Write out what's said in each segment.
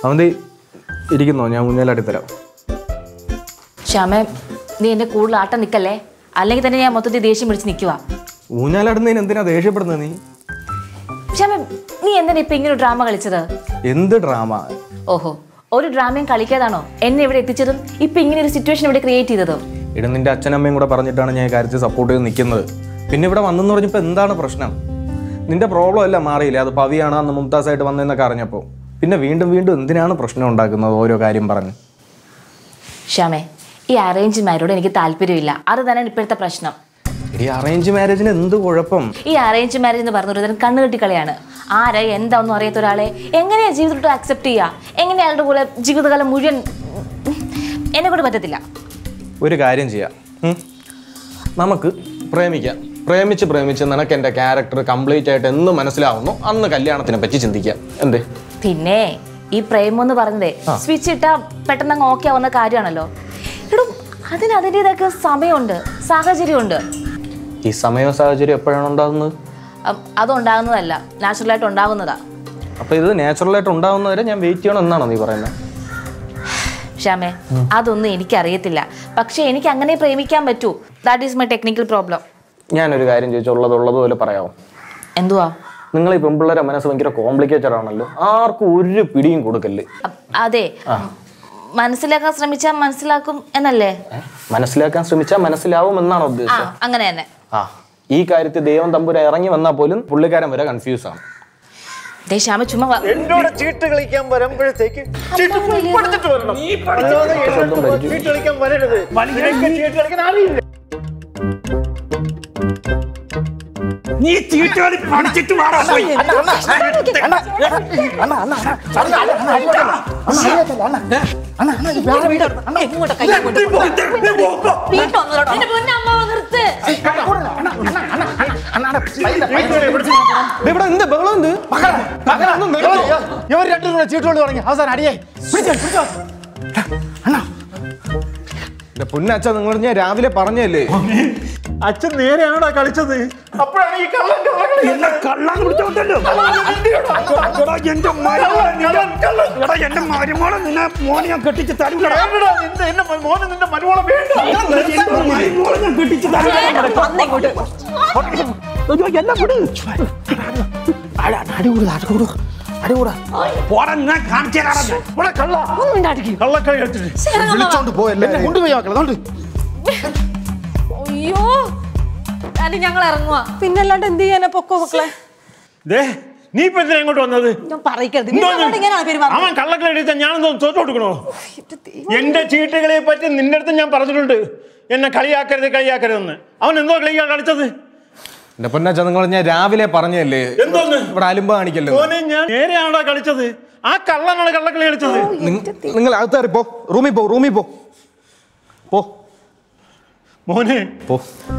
അവന്തി ഇരിക്കുന്നോ ഞാൻ മുന്നിലാട്ടി തരാം ശ്യാമേ നീ എന്നെ കൂടുതൽ ആട്ടം നിൽക്കല്ലേ അല്ലെങ്കിൽ തന്നെ ഞാൻ മൊത്തത്തിൽ ദേഷ്യം പിടിച്ച് നിൽക്കുക ഊഞ്ഞാലാടുന്നതിന് എന്തിനാ ദേഷ്യപ്പെടുന്നത് നീ ശ്യാമേ നീ എന്തിനാ ഇപ്പൊ ഇങ്ങനെ ഒരു ഡ്രാമ കളിച്ചത് എന്ത് ഡ്രാമ ഓഹോ ഒരു ഡ്രാമയും കളിക്കാതാണോ എന്നെ ഇവിടെ എത്തിച്ചതും ഇപ്പൊ ഇങ്ങനെ ഒരു സിറ്റുവേഷൻ ഇവിടെ ക്രിയേറ്റ് ചെയ്തതും ഇട നിന്റെ അച്ഛനമ്മയും കൂടെ പറഞ്ഞിട്ടാണ് ഞാൻ ഈ കാര്യത്തിൽ സപ്പോർട്ട് ചെയ്ത് നിൽക്കുന്നത് പിന്നെ ഇവിടെ വന്നെന്ന് പറഞ്ഞപ്പോൾ എന്താണ് പ്രശ്നം നിന്റെ പ്രോബ്ലം അല്ല മാറിയില്ല അത് പവിയാണ് അന്ന് മുംതാസായിട്ട് വന്നതെന്നൊക്കെ അറിഞ്ഞപ്പോൾ പിന്നെ വീണ്ടും വീണ്ടും എന്തിനാണ് പ്രശ്നം ഉണ്ടാക്കുന്നത് ഓരോ കാര്യം പറഞ്ഞ് ശ്യാമേ ഈ അറേഞ്ച് മാരോട് എനിക്ക് താല്പര്യമില്ല അത് തന്നെയാണ് ഇപ്പോഴത്തെ പ്രശ്നം ഈ അറേഞ്ച് മാരേജിന് എന്ത് കുഴപ്പം ഈ അറേഞ്ച് മാരേജ് എന്ന് പറഞ്ഞ ഒരു തരം കണ്ണുകെട്ടിക്കളിയാണ് ആരാ എന്താ ഒന്നും അറിയാത്ത ഒരാളെ എങ്ങനെയാ ജീവിതത്തിൽ ആക്സെപ്റ്റ് ചെയ്യുക എങ്ങനെയാ അയാളുടെ കൂടെ ജീവിതകാലം മുഴുവൻ എന്നെ കൊണ്ട് പറ്റത്തില്ല ഒരു കാര്യം ചെയ്യാം ഉം? നമുക്ക് പ്രേമിക്കാം പ്രേമിച്ച് പ്രേമിച്ച് നിനക്ക് എൻ്റെ ക്യാരക്ടർ കംപ്ലീറ്റ് ആയിട്ട് എന്ന് മനസ്സിലാവുന്നു അന്ന് കല്യാണത്തിനെ പറ്റി ചിന്തിക്കാം എന്തേ പിന്നെ ഈ പ്രേമം എന്ന് പറഞ്ഞതേ സ്വിച്ച് ഇട്ടാ പെട്ടെന്ന് അങ്ങ് ഓക്കെ ആവുന്ന കാര്യമാണല്ലോ എടോ അതിന് അതിൻ്റെതൊക്കെ സമയമുണ്ട് സാഹചര്യമുണ്ട് ഈ സമയവും സാഹചര്യം എപ്പോഴാണ് ഉണ്ടാകുന്നത് അം, അതുണ്ടാകുന്നതല്ല നാച്ചുറലായിട്ട് ഉണ്ടാകുന്നതാ അപ്പോൾ ഇത് നാച്ചുറലായിട്ട് ഉണ്ടാകുന്നവരെ ഞാൻ വെയിറ്റ് ചെയ്യണം എന്നാണോ നീ പറയുന്നത് ശ്യാമേ അതൊന്നും എനിക്കറിയത്തില്ല പക്ഷെ എനിക്ക് അങ്ങനെ പ്രേമിക്കാൻ പറ്റൂ that is my technical problem ഞാനൊരു കാര്യം ചോദിച്ചു ഉള്ളത് ഉള്ളതുപോലെ പറയാമോ എന്തുവാ നിങ്ങൾ ഈ പെമ്പിള്ളേരെ മനസ്സ് ഭയങ്കര കോംപ്ലിക്കേറ്റഡ് ആണല്ലോ ആർക്കും ഒരു പിടിയും കൊടുക്കല്ലേ അ- അതെ മനസ്സിലാക്കാൻ ശ്രമിച്ചാൽ മനസ്സിലാക്കും എന്നല്ലേ ഏ? മനസ്സിലാക്കാൻ ശ്രമിച്ചാൽ മനസ്സിലാവും എന്നാണോ ആ ഉദ്ദേശം അങ്ങനെ തന്നെ ആ ഈ കാര്യത്തിൽ ദൈവം തമ്പുര ഇറങ്ങി വന്നാൽ പോലും പുള്ളിക്കാരൻ വരെ കൺഫ്യൂസ് ആണ് ദേ ശ്യാമ ചുമ്മാ വ- എന്നോട് ചീട്ട് കളിക്കാൻ വരുമ്പോഴത്തേക്ക് ചീട്ട് പഠിച്ചിട്ട് വരണം അല്ലാതെ എന്നോട് ചീട്ട് കളിക്കാൻ വരരുത് നിനക്ക് ചീട്ട് കളിക്കാൻ അറിയില്ല നീ ചീട്ടുകളി പഠിച്ചിട്ട് വാടാ പോയി. എന്റെ പൊന്നമ്മാവ നിർത്ത്. ഇവിടെ എന്ത് ബഹളം എന്ത് ഇവർ രണ്ടും കൂടെ ചീട്ട് കളി തുടങ്ങി അവസാനം അടിയായി പിടിച്ചോ പിടിച്ചോ എന്റെ പൊന്നച്ഛ നിങ്ങൾ ഞാൻ രാവിലെ പറഞ്ഞല്ലേ അച്ഛൻ നേരെയാണോ കളിച്ചത് അപ്പോഴാണ് ഈ കള്ളൻ കള്ളകളി എന്നെ കള്ളാൻ വിളിച്ചോണ്ടല്ലോ എടാ, എന്റെ മരുമോളെ നിന്നെ- എടാ, എന്റെ മരുമോളെ നിന്നെ മോനെ ഞാൻ കെട്ടിച്ച് തരൂലടാ വേണ്ടടാ, നിന്റെ എന്നെ മോനെ നിന്റെ മരുമോളെ വേണ്ട എന്റെ മരുമോളെ ഞാൻ കെട്ടിച്ച് തരൂലടാ അയ്യോ, എന്നെ വിട്. പോടാ, ഞാൻ കാണിച്ചു തരാടാ ഞാൻ. ഇവിടെ കള്ള കള്ളക്കളി കളിച്ചിട്ട് വിളിച്ചോണ്ട് പോയല്ലേ കൊണ്ടുപോയി മക്കളെ അതുകൊണ്ട് അയ്യോ അത് ഞങ്ങൾ ഇറങ്ങുക പിന്നല്ലാണ്ട് എന്ത് ചെയ്യാനാ പൊക്കോ മക്കളെ ദേ നീ ഇപ്പൊ എന്തിനാ ഇങ്ങോട്ട് വന്നത് ഞാൻ പറയിക്കരുത് എന്തോന്ന്? നിങ്ങളോട് ഇങ്ങനെയാണ് പെരുമാറുന്നത് അവൻ കള്ളക്കളി അടിച്ചാൽ ഞാനെന്തോ തോറ്റു കൊടുക്കണോ എന്റെ ചീട്ടുകളെ പറ്റി നിന്റെ അടുത്ത് ഞാൻ പറഞ്ഞിട്ടുണ്ട് എന്നെ കളിയാക്കരുത് കളിയാക്കരുതെന്ന് അവൻ എന്തോ കളിയാ കളിച്ചത് എന്റെ പൊന്നച്ഛ നിങ്ങൾ ഞാൻ രാവിലെ പറഞ്ഞല്ലേ എന്തോന്ന് ഇവിടെ അലുമ്പ കാണിക്കല്ലോ മോനെ ഞാൻ നേരെയാണോ കളിച്ചത് ആ കള്ളനാണ് കള്ളക്കളി കളിച്ചത് നിങ്ങൾ അകത്തേറി പോ റൂമിൽ പോ റൂമിൽ പോ പോ മോനെ പോ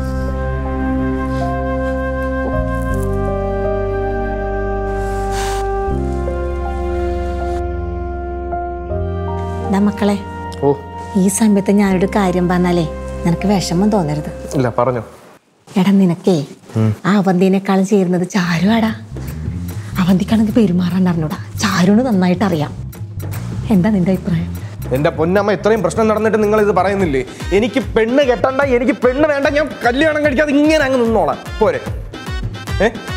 ദാ മക്കളെ ഓ ഈ സമയത്ത് ഞാനൊരു കാര്യം പറഞ്ഞാലേ നിനക്ക് വിഷമം തോന്നരുത് ഇല്ല പറഞ്ഞു എടാ നിനക്കേ ആ അവന്തിനേക്കാളും ചേരുന്നത് ചാരുവാടാ അവന്തിക്കാണെങ്കിൽ പെരുമാറാൻ അറിഞ്ഞൂടാ ചാരുവിന് നന്നായിട്ട് അറിയാം എന്താ നിന്റെ അഭിപ്രായം എന്റെ പൊന്നമ്മ ഇത്രയും പ്രശ്നം നടന്നിട്ട് നിങ്ങൾ ഇത് പറയുന്നില്ലേ എനിക്ക് പെണ്ണ് കെട്ടണ്ട എനിക്ക് പെണ്ണ് വേണ്ട ഞാൻ കല്യാണം കഴിക്കാതെ ഇങ്ങനെ അങ്ങ് നിന്നോളാം പോരെ ഏ